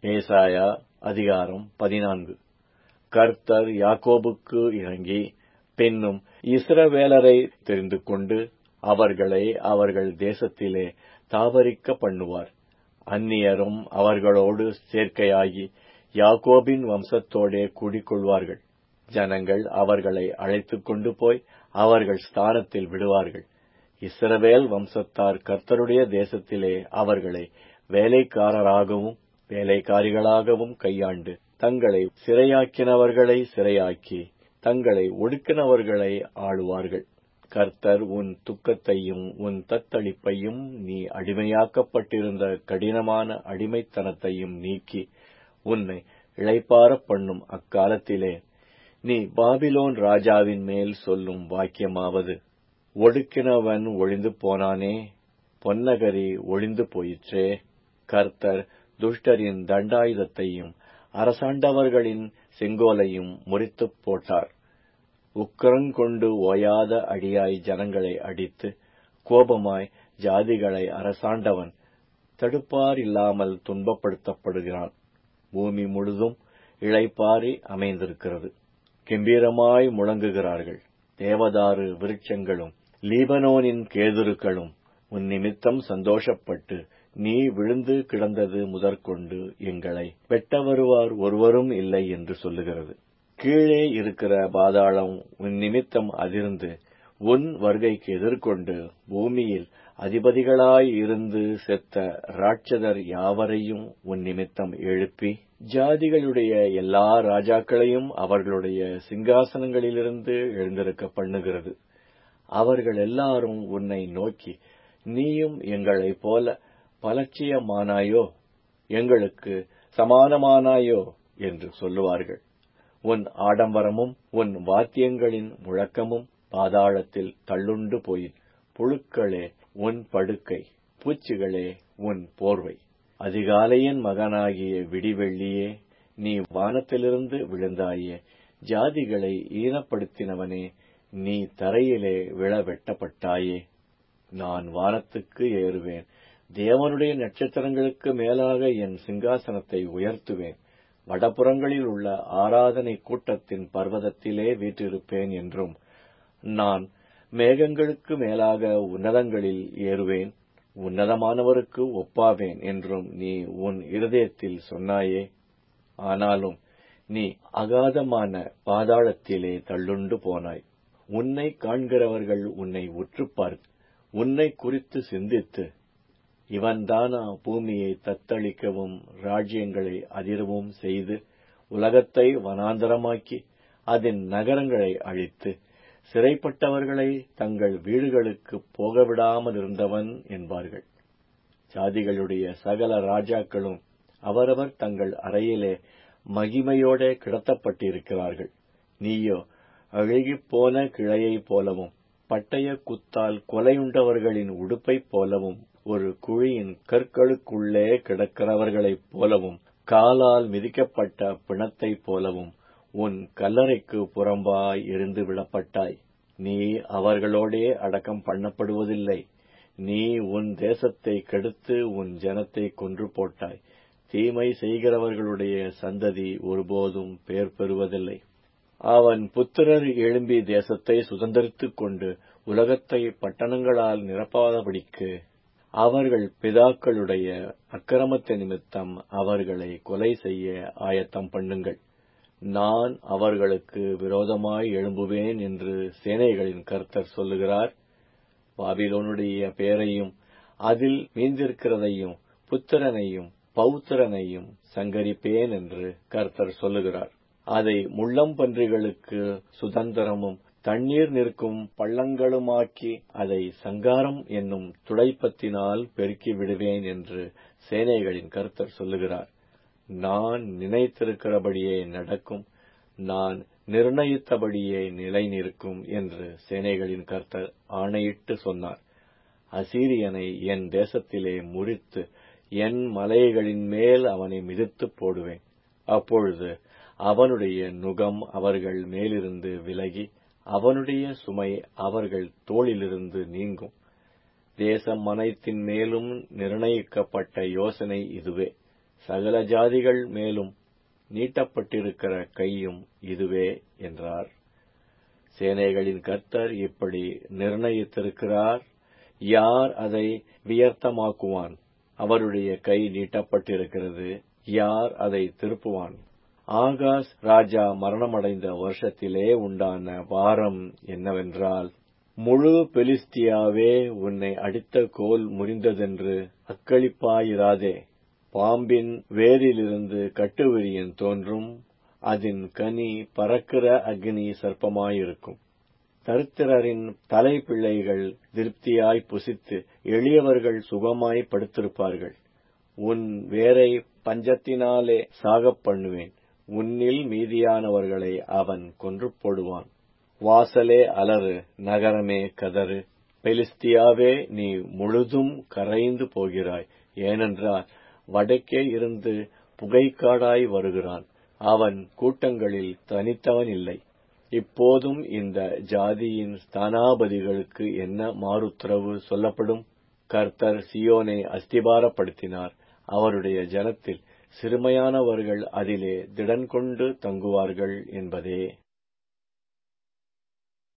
ஏசாயா அதிகாரம் பதினான்கு கர்த்தர் யாக்கோபுக்கு இறங்கி பின்னும் இஸ்ரவேலரை தெரிந்து கொண்டு அவர்களை அவர்கள் தேசத்திலே தாவரிக்க பண்ணுவார் அந்நியரும் அவர்களோடு சேர்க்கையாகி யாக்கோபின் வம்சத்தோடே கூடிக்கொள்வார்கள் ஜனங்கள் அவர்களை அழைத்துக் கொண்டு போய் அவர்கள் ஸ்தானத்தில் விடுவார்கள் இஸ்ரவேல் வம்சத்தார் கர்த்தருடைய தேசத்திலே அவர்களை வேலைக்காரராகவும் வேலைக்காரிகளாகவும் கையாண்டு தங்களை சிறையாக்கினவர்களை சிறையாக்கி தங்களை ஒடுக்கினவர்களை ஆளுவார்கள் கர்த்தர் உன் துக்கத்தையும் உன் தத்தளிப்பையும் நீ அடிமையாக்கப்பட்டிருந்த கடினமான அடிமைத்தனத்தையும் நீக்கி உன்னை இளைப்பார பண்ணும் அக்காலத்திலே நீ பாபிலோன் ராஜாவின் மேல் சொல்லும் வாக்கியமாவது ஒடுக்கினவன் ஒழிந்து போனானே பொன்னகரி ஒழிந்து போயிற்றே கர்த்தர் துஷ்டரின் தண்டாயுதத்தையும் அரசாண்டவர்களின் செங்கோலையும் முறித்துப் போட்டார் உக்கரங்கொண்டு ஓயாத அடியாய் ஜனங்களை அடித்து கோபமாய் ஜாதிகளை அரசாண்டவன் தடுப்பார் இல்லாமல் துன்பப்படுத்தப்படுகிறான் பூமி முழுதும் இளைப்பாரி அமைந்திருக்கிறது கெம்பீரமாய் முழங்குகிறார்கள் தேவதாரு விருட்சங்களும் லீபனோனின் கேதுருக்களும் உன் நிமித்தம் சந்தோஷப்பட்டு நீ விழுந்து கிடந்தது முதற்கொண்டு எங்களை வெட்ட வருவார் ஒருவரும் இல்லை என்று சொல்லுகிறது கீழே இருக்கிற பாதாளம் உன் நிமித்தம் அதிர்ந்து உன் வருகைக்கு எதிர்கொண்டு பூமியில் அதிபதிகளாய் இருந்து செத்த ராட்சதர் யாவரையும் உன் நிமித்தம் எழுப்பி ஜாதிகளுடைய எல்லா ராஜாக்களையும் அவர்களுடைய சிங்காசனங்களிலிருந்து எழுந்திருக்க பண்ணுகிறது அவர்கள் எல்லாரும் உன்னை நோக்கி நீயும் எங்களைப் போல பலட்சியமானாயோ எங்களுக்கு சமானமானாயோ என்று சொல்லுவார்கள் உன் ஆடம்பரமும் உன் வாத்தியங்களின் முழக்கமும் பாதாளத்தில் தள்ளுண்டு போயின் புழுக்களே உன் படுக்கை பூச்சிகளே உன் போர்வை அதிகாலையின் மகனாகிய விடிவெள்ளியே நீ வானத்திலிருந்து விழுந்தாயே ஜாதிகளை ஈனப்படுத்தினவனே நீ தரையிலே விழ வெட்டப்பட்டாயே நான் வானத்துக்கு ஏறுவேன் தேவனுடைய நட்சத்திரங்களுக்கு மேலாக என் சிங்காசனத்தை உயர்த்துவேன் வடபுறங்களில் உள்ள ஆராதனை கூட்டத்தின் பர்வதத்திலே வீற்றிருப்பேன் என்றும் நான் மேகங்களுக்கு மேலாக உன்னதங்களில் ஏறுவேன் உன்னதமானவருக்கு ஒப்பாவேன் என்றும் நீ உன் இருதயத்தில் சொன்னாயே ஆனாலும் நீ அகாதமான பாதாளத்திலே தள்ளுண்டு போனாய் உன்னை காண்கிறவர்கள் உன்னை உற்று பார்த்து உன்னை குறித்து சிந்தித்து இவன்தானா பூமியை தத்தளிக்கவும் ராஜ்யங்களை அதிரவும் செய்து உலகத்தை வனாந்தரமாக்கி அதன் நகரங்களை அழித்து சிறைப்பட்டவர்களை தங்கள் வீடுகளுக்கு போகவிடாமல் இருந்தவன் என்பார்கள் ஜாதிகளுடைய சகல ராஜாக்களும் அவரவர் தங்கள் அறையிலே மகிமையோட கிடத்தப்பட்டிருக்கிறார்கள் நீயோ அழுகிப்போன கிளையைப் போலவும் பட்டய குத்தால் கொலையுண்டவர்களின் உடுப்பைப் போலவும் ஒரு குழியின் கற்களுக்குள்ளே கிடக்கிறவர்களைப் போலவும் காலால் மிதிக்கப்பட்ட பிணத்தைப் போலவும் உன் கல்லறைக்கு புறம்பாய் எரிந்து விடப்பட்டாய் நீ அவர்களோடே அடக்கம் பண்ணப்படுவதில்லை நீ உன் தேசத்தை கெடுத்து உன் ஜனத்தை கொன்று போட்டாய் தீமை செய்கிறவர்களுடைய சந்ததி ஒருபோதும் பேர் பெறுவதில்லை அவன் புத்திரர் எழும்பி தேசத்தை சுதந்திரித்துக் கொண்டு உலகத்தை பட்டணங்களால் நிரப்பாதபடிக்கு அவர்கள் பிதாக்களுடைய அக்கிரமத்தை நிமித்தம் அவர்களை கொலை செய்ய ஆயத்தம் பண்ணுங்கள் நான் அவர்களுக்கு விரோதமாய் எழும்புவேன் என்று சேனைகளின் கர்த்தர் சொல்லுகிறார் பாபிலோனுடைய பேரையும் அதில் மீந்திருக்கிறதையும் புத்திரனையும் பௌத்திரனையும் சங்கரிப்பேன் என்று கர்த்தர் சொல்லுகிறார் அதை முள்ளம்பன்றிகளுக்கு சுதந்திரமும் தண்ணீர் நிற்கும் பள்ளங்களுமாக்கி அதை சங்காரம் என்னும் துடைப்பத்தினால் பெருக்கி விடுவேன் என்று சேனைகளின் கர்த்தர் சொல்லுகிறார் நான் நினைத்திருக்கிறபடியே நடக்கும் நான் நிர்ணயித்தபடியே நிலை நிற்கும் என்று சேனைகளின் கர்த்தர் ஆணையிட்டு சொன்னார் அசீரியனை என் தேசத்திலே முறித்து என் மலைகளின் மேல் அவனை மிதித்துப் போடுவேன் அப்பொழுது அவனுடைய நுகம் அவர்கள் மேலிருந்து விலகி அவனுடைய சுமை அவர்கள் தோளிலிருந்து நீங்கும் தேசம் அனைத்தின் மேலும் நிர்ணயிக்கப்பட்ட யோசனை இதுவே சகல ஜாதிகள் மேலும் நீட்டப்பட்டிருக்கிற கையும் இதுவே என்றார் சேனைகளின் கர்த்தர் இப்படி நிர்ணயித்திருக்கிறார் யார் அதை வியர்த்தமாக்குவான் அவருடைய கை நீட்டப்பட்டிருக்கிறது யார் அதை திருப்புவான் ஆகாஸ் ராஜா மரணமடைந்த வருஷத்திலே உண்டான வாரம் என்னவென்றால் முழு பெலிஸ்தியாவே உன்னை அடித்த கோல் முறிந்ததென்று அக்களிப்பாயிராதே பாம்பின் வேரிலிருந்து கட்டுவிரியன் தோன்றும் அதன் கனி பறக்கிற அக்னி சர்ப்பமாயிருக்கும் தரித்திரரின் தலைப்பிள்ளைகள் திருப்தியாய் புசித்து எளியவர்கள் சுகமாய் படுத்திருப்பார்கள் உன் வேரை பஞ்சத்தினாலே சாகப் பண்ணுவேன் உன்னில் மீதியானவர்களை அவன் கொன்று போடுவான் வாசலே அலறு நகரமே கதறு பெலிஸ்தியாவே நீ முழுதும் கரைந்து போகிறாய் ஏனென்றால் வடக்கே இருந்து புகைக்காடாய் வருகிறான் அவன் கூட்டங்களில் தனித்தவன் இல்லை இப்போதும் இந்த ஜாதியின் ஸ்தானாபதிகளுக்கு என்ன மாறுத்தரவு சொல்லப்படும் கர்த்தர் சியோனை அஸ்திபாரப்படுத்தினார் அவருடைய ஜனத்தில் சிறுமையானவர்கள் அதிலே திடன் கொண்டு தங்குவார்கள் என்பதே